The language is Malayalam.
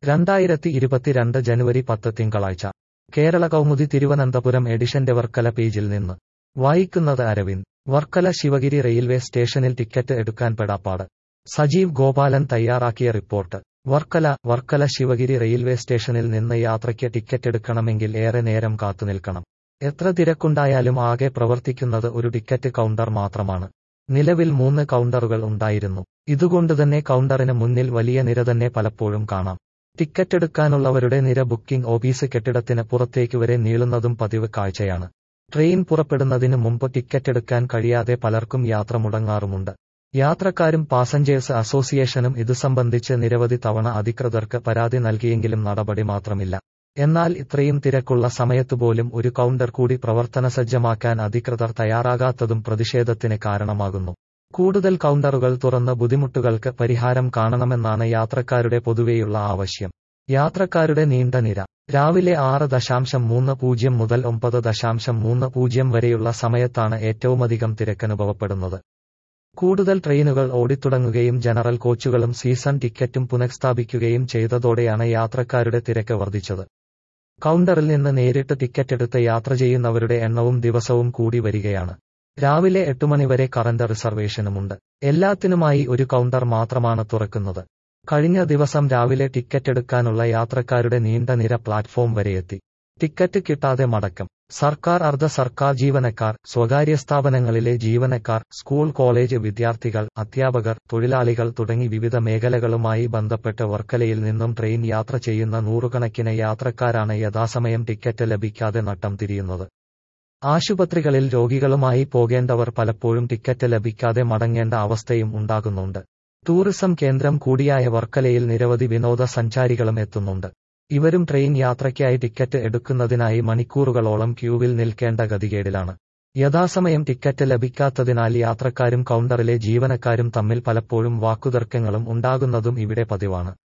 രണ്ടായിരത്തി ഇരുപത്തിരണ്ട് ജനുവരി പത്ത് തിങ്കളാഴ്ച കേരള കൗമുദി തിരുവനന്തപുരം എഡിഷന്റെ വർക്കല പേജിൽ നിന്ന് വായിക്കുന്നത് അരവിന്ദ് വർക്കല ശിവഗിരി റെയിൽവേ സ്റ്റേഷനിൽ ടിക്കറ്റ് എടുക്കാൻ പെടാപ്പാട് സജീവ് ഗോപാലൻ തയ്യാറാക്കിയ റിപ്പോർട്ട് വർക്കല വർക്കല ശിവഗിരി റെയിൽവേ സ്റ്റേഷനിൽ നിന്ന് യാത്രയ്ക്ക് ടിക്കറ്റ് എടുക്കണമെങ്കിൽ ഏറെ നേരം കാത്തുനിൽക്കണം എത്ര തിരക്കുണ്ടായാലും ആകെ പ്രവർത്തിക്കുന്നത് ഒരു ടിക്കറ്റ് കൗണ്ടർ മാത്രമാണ് നിലവിൽ മൂന്ന് കൗണ്ടറുകൾ ഉണ്ടായിരുന്നു ഇതുകൊണ്ടുതന്നെ കൗണ്ടറിന് മുന്നിൽ വലിയ നിര തന്നെ പലപ്പോഴും കാണാം ടിക്കറ്റ് എടുക്കാനുള്ളവരുടെ നിര ബുക്കിംഗ് ഓഫീസ് കെട്ടിടത്തിന് പുറത്തേക്ക് വരെ നീളുന്നതും പതിവ് കാഴ്ചയാണ് ട്രെയിൻ പുറപ്പെടുന്നതിന് മുമ്പ് ടിക്കറ്റ് എടുക്കാൻ കഴിയാതെ പലർക്കും യാത്ര മുടങ്ങാറുമുണ്ട് യാത്രക്കാരും പാസഞ്ചേഴ്സ് അസോസിയേഷനും ഇതു സംബന്ധിച്ച് നിരവധി തവണ അധികൃതർക്ക് പരാതി നൽകിയെങ്കിലും നടപടി മാത്രമില്ല എന്നാൽ ഇത്രയും തിരക്കുള്ള സമയത്തുപോലും ഒരു കൗണ്ടർ കൂടി പ്രവർത്തനസജ്ജമാക്കാൻ അധികൃതർ തയ്യാറാകാത്തതും പ്രതിഷേധത്തിന് കാരണമാകുന്നു കൂടുതൽ കൗണ്ടറുകൾ തുറന്ന് ബുദ്ധിമുട്ടുകൾക്ക് പരിഹാരം കാണണമെന്നാണ് യാത്രക്കാരുടെ പൊതുവെയുള്ള ആവശ്യം യാത്രക്കാരുടെ നീണ്ട നിര രാവിലെ ആറ് ദശാംശം മൂന്ന് പൂജ്യം മുതൽ ഒമ്പത് ദശാംശം മൂന്ന് പൂജ്യം വരെയുള്ള സമയത്താണ് ഏറ്റവുമധികം തിരക്കനുഭവപ്പെടുന്നത് കൂടുതൽ ട്രെയിനുകൾ ഓടിത്തുടങ്ങുകയും ജനറൽ കോച്ചുകളും സീസൺ ടിക്കറ്റും പുനഃസ്ഥാപിക്കുകയും ചെയ്തതോടെയാണ് യാത്രക്കാരുടെ തിരക്ക് വർദ്ധിച്ചത് കൗണ്ടറിൽ നിന്ന് നേരിട്ട് ടിക്കറ്റ് എടുത്ത് യാത്ര ചെയ്യുന്നവരുടെ എണ്ണവും ദിവസവും കൂടി വരികയാണ് രാവിലെ എട്ട് മണിവരെ കറന്റ് റിസർവേഷനുമുണ്ട് എല്ലാത്തിനുമായി ഒരു കൗണ്ടർ മാത്രമാണ് തുറക്കുന്നത് കഴിഞ്ഞ ദിവസം രാവിലെ ടിക്കറ്റ് എടുക്കാനുള്ള യാത്രക്കാരുടെ നീണ്ട നിര പ്ലാറ്റ്ഫോം വരെയെത്തി ടിക്കറ്റ് കിട്ടാതെ മടക്കം സർക്കാർ അർദ്ധ സർക്കാർ ജീവനക്കാർ സ്വകാര്യ സ്ഥാപനങ്ങളിലെ ജീവനക്കാർ സ്കൂൾ കോളേജ് വിദ്യാർത്ഥികൾ അധ്യാപകർ തൊഴിലാളികൾ തുടങ്ങി വിവിധ മേഖലകളുമായി ബന്ധപ്പെട്ട് വർക്കലയിൽ നിന്നും ട്രെയിൻ യാത്ര ചെയ്യുന്ന നൂറുകണക്കിന് യാത്രക്കാരാണ് യഥാസമയം ടിക്കറ്റ് ലഭിക്കാതെ നട്ടം തിരിയുന്നത് ആശുപത്രികളിൽ രോഗികളുമായി പോകേണ്ടവർ പലപ്പോഴും ടിക്കറ്റ് ലഭിക്കാതെ മടങ്ങേണ്ട അവസ്ഥയും ഉണ്ടാകുന്നുണ്ട് ടൂറിസം കേന്ദ്രം കൂടിയായ വർക്കലയിൽ നിരവധി വിനോദസഞ്ചാരികളും എത്തുന്നുണ്ട് ഇവരും ട്രെയിൻ യാത്രയ്ക്കായി ടിക്കറ്റ് എടുക്കുന്നതിനായി മണിക്കൂറുകളോളം ക്യൂവിൽ നിൽക്കേണ്ട ഗതികേടിലാണ് യഥാസമയം ടിക്കറ്റ് ലഭിക്കാത്തതിനാൽ യാത്രക്കാരും കൗണ്ടറിലെ ജീവനക്കാരും തമ്മിൽ പലപ്പോഴും വാക്കുതർക്കങ്ങളും ഉണ്ടാകുന്നതും ഇവിടെ പതിവാണ്